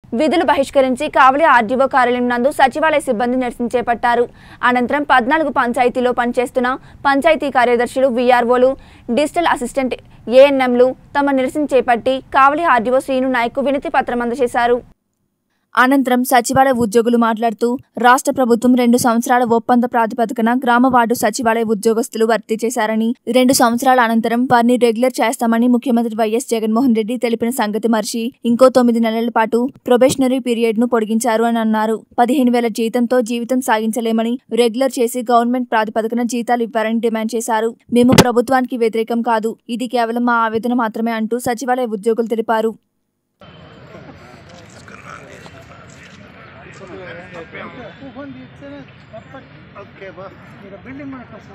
విధులు బహిష్కరించి కావలి ఆర్డీఓ కార్యాలయం నందు సచివాలయ సిబ్బంది నిరసన చేపట్టారు అనంతరం పద్నాలుగు పంచాయతీలో పనిచేస్తున్న పంచాయతీ కార్యదర్శులు వీఆర్ఓలు డిజిటల్ అసిస్టెంట్ ఏఎన్ఎంలు తమ నిరసన చేపట్టి కావలి ఆర్డీఓ శ్రీను నాయక్ వినతి పత్రం అందజేశారు అనంతరం సచివాలయ ఉద్యోగులు మాట్లాడుతూ రాష్ట్ర ప్రభుత్వం రెండు సంవత్సరాల ఒప్పంద ప్రాతిపదికన గ్రామ వార్డు సచివాలయ ఉద్యోగస్తులు భర్తీ చేశారని రెండు సంవత్సరాల అనంతరం వారిని రెగ్యులర్ చేస్తామని ముఖ్యమంత్రి వైఎస్ జగన్మోహన్ రెడ్డి తెలిపిన సంగతి మర్చి ఇంకో తొమ్మిది నెలల పాటు ప్రొబేషనరీ పీరియడ్ ను పొడిగించారు అని అన్నారు పదిహేను వేల జీతంతో జీవితం సాగించలేమని రెగ్యులర్ చేసి గవర్నమెంట్ ప్రాతిపదికన జీతాలు ఇవ్వారని డిమాండ్ చేశారు మేము ప్రభుత్వానికి వ్యతిరేకం కాదు ఇది కేవలం మా ఆవేదన మాత్రమే అంటూ సచివాలయ ఉద్యోగులు తెలిపారు ఫోన్ తీస్తేనే తప్పటి ఓకే బా మీరు బిల్డింగ్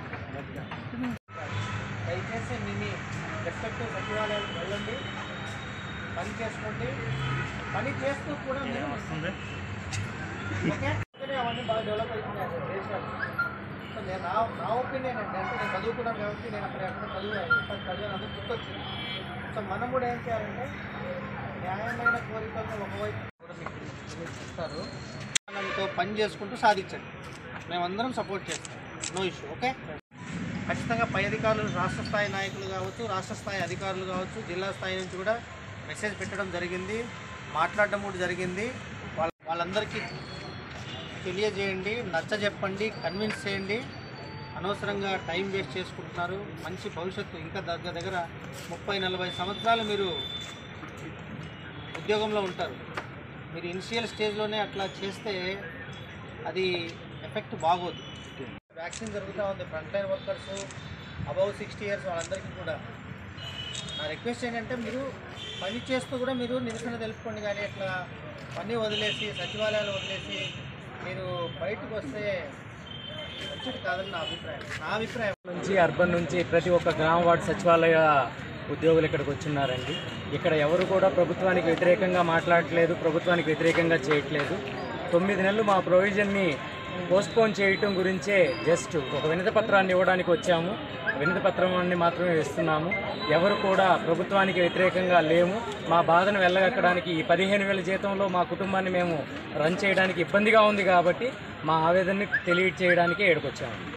దయచేసి మీ మీ రెస్పెక్టివ్ సచివాలయాలకు వెళ్ళండి పని చేసుకోండి పని చేస్తూ కూడా మీరు ఓకే అందుకనే అవన్నీ బాగా డెవలప్ అవుతున్నాయి సార్ దేశాలు సో నేను నా నా ఒపీనియన్ అండి అంటే నేను చదువుకున్నాను కాబట్టి నేను అక్కడ ఎక్కడ చదివాను చదివాను అందుకు గుర్తొచ్చింది సో మనం కూడా ఏం చేయాలంటే న్యాయమైన కోరికలను ఒకవైపు కూడా మీకు మీకు ఇస్తారు తో పని చేసుకుంటూ సాధించండి మేమందరం సపోర్ట్ చేస్తాం నో ఇష్యూ ఓకే ఖచ్చితంగా పై అధికారులు రాష్ట్ర స్థాయి నాయకులు కావచ్చు రాష్ట్ర స్థాయి అధికారులు కావచ్చు జిల్లా స్థాయి నుంచి కూడా మెసేజ్ పెట్టడం జరిగింది మాట్లాడడం కూడా జరిగింది వాళ్ళ వాళ్ళందరికీ తెలియజేయండి నచ్చ చెప్పండి కన్విన్స్ చేయండి అనవసరంగా టైం వేస్ట్ చేసుకుంటున్నారు మంచి భవిష్యత్తు ఇంకా దగ్గర దగ్గర ముప్పై నలభై సంవత్సరాలు మీరు ఉద్యోగంలో ఉంటారు మీరు ఇనిషియల్ స్టేజ్లోనే అట్లా చేస్తే అది ఎఫెక్ట్ బాగోదు వ్యాక్సిన్ జరుగుతూ ఉంది front line workers above sixty years వాళ్ళందరికీ కూడా నా రిక్వెస్ట్ ఏంటంటే మీరు పని చేస్తూ కూడా మీరు నిరసన తెలుపుకోండి కానీ అట్లా పని వదిలేసి సచివాలయాలు వదిలేసి మీరు బయటకు వస్తే మంచిది కాదని నా అభిప్రాయం నా అభిప్రాయం నుంచి అర్బన్ నుంచి ప్రతి ఒక్క గ్రామ వార్డు సచివాలయ ఉద్యోగులు ఇక్కడికి వచ్చిన్నారండి ఇక్కడ ఎవరు కూడా ప్రభుత్వానికి వ్యతిరేకంగా మాట్లాడట్లేదు ప్రభుత్వానికి వ్యతిరేకంగా చేయట్లేదు తొమ్మిది నెలలు మా ప్రొవిజన్ని పోస్ట్పోన్ చేయటం గురించే జస్ట్ ఒక వినతి పత్రాన్ని ఇవ్వడానికి వచ్చాము వినతి పత్రాన్ని మాత్రమే ఇస్తున్నాము ఎవరు కూడా ప్రభుత్వానికి వ్యతిరేకంగా లేము మా బాధను వెళ్ళగక్కడానికి ఈ పదిహేను వేల జీతంలో మా కుటుంబాన్ని మేము రన్ చేయడానికి ఇబ్బందిగా ఉంది కాబట్టి మా ఆవేదనని తెలియచేయడానికే ఏడుకొచ్చాము